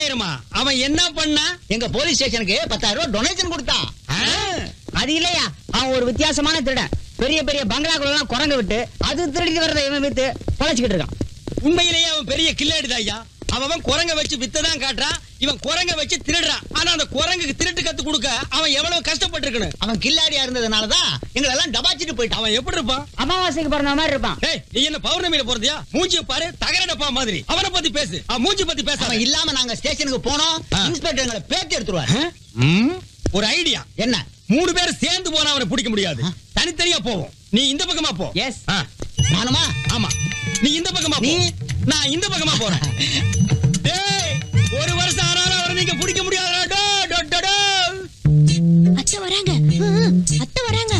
ஆயிரமா அவன் என்ன பண்ணா எங்க போலீஸ் ஸ்டேஷனுக்கு பத்தாயிரம் ரூபாய் டொனேஷன் கொடுத்தான் அது இல்லையா அவன் ஒரு வித்தியாசமான திருடன் பெரிய பெரிய பங்களாக்குள்ள எல்லாம் குரங்க விட்டு அது திருடிட்டு வரதை இவன் வித்து பொழைச்சிக்கிட்டு இருக்கான் உண்மையிலேயே அவன் பெரிய கில்லாடிதான் ஐயா அவன் குரங்க வச்சு வித்ததான் காட்டுறான் இவன் குரங்க வச்சு திருடுறான் ஆனா அந்த குரங்குக்கு திருட்டு கத்து கொடுக்க அவன் எவ்வளவு கஷ்டப்பட்டிருக்கணும் அவன் கில்லாடியா இருந்ததுனாலதான் எங்களை எல்லாம் டபாச்சிட்டு போயிட்டான் அவன் எப்படி இருப்பான் அமாவாசைக்கு பிறந்த மாதிரி இருப்பான் ஏய் நீ என்ன பௌர்ணமியில போறதியா மூஞ்சிய பாரு தகர டப்பா மாதிரி அவனை பத்தி பேசு அவன் மூஞ்சி பத்தி பேச அவன் இல்லாம நாங்க ஸ்டேஷனுக்கு போனோம் ஆ. இன்ஸ்பெக்டர் எங்களை பேட்டி எடுத்துருவாரு ஒரு ஐடியா என்ன மூணு பேர் சேர்ந்து போனா அவனை பிடிக்க முடியாது ஆ. தனித்தனியா போவோம் நீ இந்த பக்கமா போ Yes. ஆ, நானுமா ஆமா நீ இந்த பக்கமா போ நீ? நான் இந்த பக்கமா போறேன் டேய் ஒரு வருஷம் ஆனாலும் அவரை நீங்க பிடிக்க முடியாதுடா டோ, டோ, டோ, டோ. அத்தை வராங்க ம், அத்தை வராங்க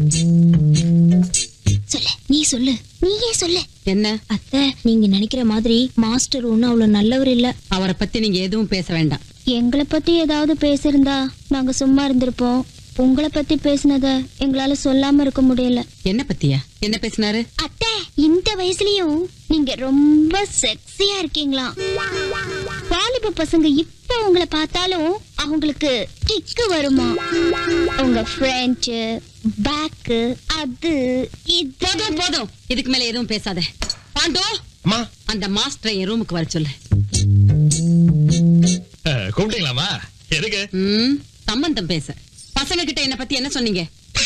சொல்லு நீ சொல்லு நீயே சொல்லு என்ன அத்தை நீங்க நினைக்கிற மாதிரி மாஸ்டர் ஒண்ணும் அவ்வளவு நல்லவர் இல்ல அவரை பத்தி நீங்க எதுவும் பேச வேண்டாம் எங்களை பத்தி ஏதாவது பேசியிருந்தா நாங்க சும்மா இருந்திருப்போம் உங்களை பத்தி பேசினத எங்களால சொல்லாம இருக்க முடியல என்ன பத்தியா என்ன பேசினாரு அத்தை இந்த வயசுலயும் நீங்க ரொம்ப செக்ஸியா இருக்கீங்களா வாலிப பசங்க இப்ப உங்களை பார்த்தாலும் அவங்களுக்கு கிக்கு வருமா உங்க ஃப்ரெண்ட் பேக் அது இது போதும் போதும் இதுக்கு மேல எதுவும் பேசாத பாண்டோ அம்மா அந்த மாஸ்டரை என் ரூமுக்கு வர சொல்லு அஹ், கூப்பிட்டீங்களாம்மா எதுக்கு ம் சம்பந்தம் பேச பசங்க கிட்ட என்ன பத்தி என்ன சொன்னீங்க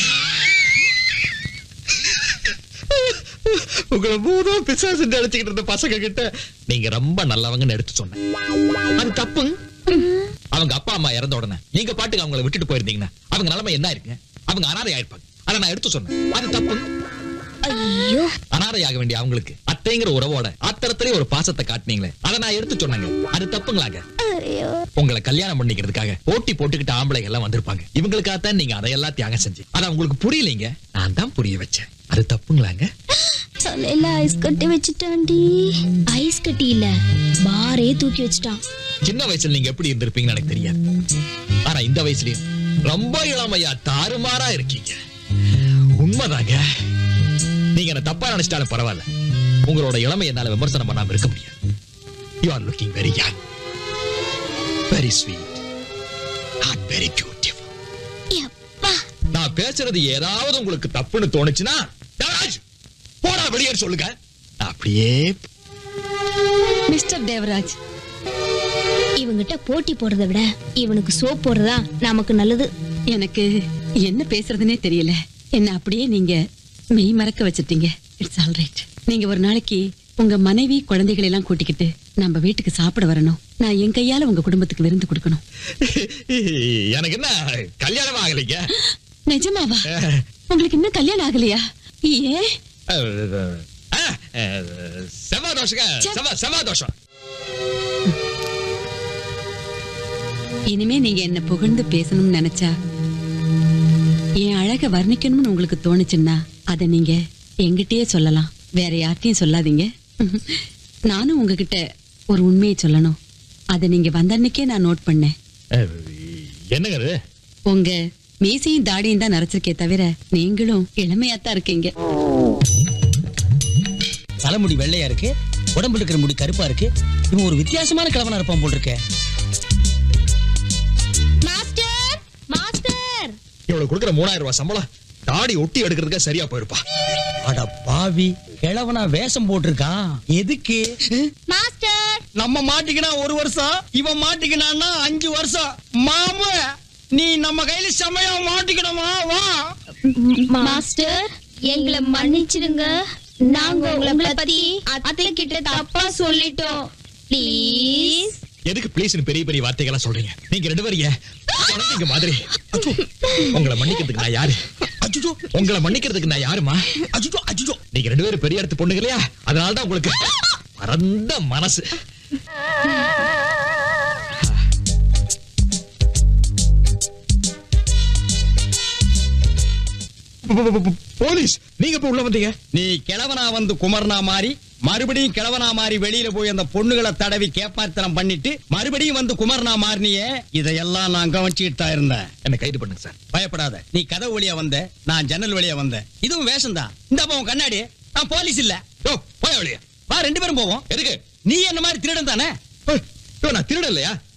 உங்களை பூதம் பிசாசு நினைச்சுக்கிட்டு இருந்த பசங்க கிட்ட நீங்க ரொம்ப நல்லவங்கன்னு எடுத்து சொன்னேன் அது தப்பு அவங்க அப்பா அம்மா இறந்த உடனே நீங்க பாட்டுக்கு அவங்கள விட்டுட்டு போயிருந்தீங்கன்னா அவங்க நிலைமை என்ன இருக்கு அவங்க அனாதை ஆயிருப்பாங்க அதை நான் எடுத்து சொன்னேன் அது தப்பு ஐயோ அனாதையாக வேண்டிய அவங்களுக்கு அத்தைங்கிற உறவோட ஆத்திரத்திலே ஒரு பாசத்தை காட்டினீங்களே அதை நான் எடுத்து சொன்னேங்க அது தப்புங்களாங்க ஐயோ உங்களை கல்யாணம் பண்ணிக்கிறதுக்காக போட்டி போட்டுக்கிட்டு ஆம்பளைங்க எல்லாம் வந்திருப்பாங்க இவங்களுக்காகத்தான் நீங்க அதையெல்லாம் தியாகம் செஞ்சு அது உங்களுக்கு புரியலீங்க நான் தான் புரிய வச்சேன் அது தப்புங்களாங்க தலையில ஐஸ் கட்டி வச்சுட்டான்டி ஐஸ் கட்டி இல்ல பாரே தூக்கி வச்சுட்டான் சின்ன வயசுல நீங்க எப்படி இருந்திருப்பீங்கன்னு எனக்கு தெரியாது ஆனா இந்த வயசுலயும் ரொம்ப இளமையா தாறுமாறா இருக்கீங்க உண்மைதாங்க நீங்க என்ன தப்பா நினைச்சிட்டாலும் பரவாயில்ல உங்களோட இளமை என்னால விமர்சனம் பண்ணாம இருக்க முடியாது you are looking very young very sweet not very beautiful எப்பா நான் பேசுறது ஏதாவது உங்களுக்கு தப்புன்னு தோணுச்சுன்னா தேவராஜ், போடா வெளியே சொல்லுங்க நான் அப்படியே மிஸ்டர் தேவராஜ் இவங்கிட்ட போட்டி போடுறதை விட இவனுக்கு சோப் போடுறதா நமக்கு நல்லது எனக்கு என்ன பேசுறதுனே தெரியல என்ன அப்படியே நீங்க மெய் மறக்க வச்சிட்டீங்க இட்ஸ் ஆல் ரைட் நீங்க ஒரு நாளைக்கு உங்க மனைவி குழந்தைகளை எல்லாம் கூட்டிக்கிட்டு நம்ம வீட்டுக்கு சாப்பிட வரணும் நான் என் கையால உங்க குடும்பத்துக்கு விருந்து கொடுக்கணும் எனக்கு என்ன கல்யாணம் ஆகலைங்க நிஜமாவா உங்களுக்கு இன்னும் கல்யாணம் ஆகலையா ஏன் ஆ, செவ்வாய் தோஷங்க செவ்வாய் செவ்வாய் தோஷம் இனிமே நீங்க என்ன புகழ்ந்து பேசணும்னு நினைச்சா என் அழக வர்ணிக்கணும்னு உங்களுக்கு தோணுச்சுன்னா அதை நீங்க எங்கிட்டயே சொல்லலாம் வேற யார்ட்டையும் சொல்லாதீங்க நானும் உங்ககிட்ட ஒரு உண்மையை சொல்லணும் அதை நீங்க வந்த அன்னைக்கே நான் நோட் பண்ணேன் அஹ், என்னங்க அது உங்க மீசையும் தாடியும் தான் நரைச்சிருக்கே தவிர நீங்களும் இளமையாத்தான் இருக்கீங்க தலைமுடி வெள்ளையா இருக்கு உடம்புல இருக்கிற முடி கருப்பா இருக்கு இவன் ஒரு வித்தியாசமான கிழவனா இருப்பான் போல் இருக்கே மாஸ்டர் மாஸ்டர் இவளுக்கு கொடுக்குற மூணாயிரம் ரூபாய் சம்பளம் தாடி ஒட்டி எடுக்கிறதுக்கே சரியா போயிருப்பா அட பாவி கிழவனா வேஷம் போட்டிருக்கான் எதுக்கு மாஸ்டர் நம்ம மாட்டிக்கினா ஒரு வருஷம் இவன் மாட்டிக்கினான்னா அஞ்சு வருஷம் மாமு நீ நம்ம கையில செமையா மாட்டிக்கணுமா வா மாஸ்டர் எங்களை மன்னிச்சிடுங்க நாங்க உங்களை பத்தி அத்தை கிட்ட தப்பா சொல்லிட்டோம் ப்ளீஸ் எதுக்கு ப்ளீஸ்னு பெரிய பெரிய வார்த்தைகளா சொல்றீங்க நீங்க ரெண்டு பேரும் ஏன் குழந்தைங்க மாதிரி அச்சோ, உங்களை மன்னிக்கிறதுக்கு நான் யாரு அச்சுச்சோ உங்களை மன்னிக்கிறதுக்கு நான் யாருமா அச்சுச்சோ அச்சுச்சோ நீங்க ரெண்டு பேரும் பெரிய இடத்து பொண்ணுங்க இல்லையா அதனால தான் உங்களுக்கு பரந்த மனசு போலீஸ் நீங்க இப்ப உள்ள வந்தீங்க நீ கிழவனா வந்து குமரனா மாறி மறுபடியும் கிழவனா மாறி வெளியில போய் அந்த பொண்ணுகளை தடவி கேப்பாத்தனம் பண்ணிட்டு மறுபடியும் வந்து குமரனா மாறினியே இதையெல்லாம் நான் கவனிச்சுட்டு தான் இருந்தேன் என்ன கைது பண்ணுங்க சார் பயப்படாத நீ கதவு வழியா வந்த நான் ஜன்னல் வழியா வந்தேன் இதுவும் வேஷம்தான் இந்த உன் கண்ணாடி நான் போலீஸ் இல்ல ஓ போய் வழியா வா ரெண்டு பேரும் போவோம் எதுக்கு நீ என்ன மாதிரி திருடன் தானே ஏய், யோ நான் திருட இல்லையா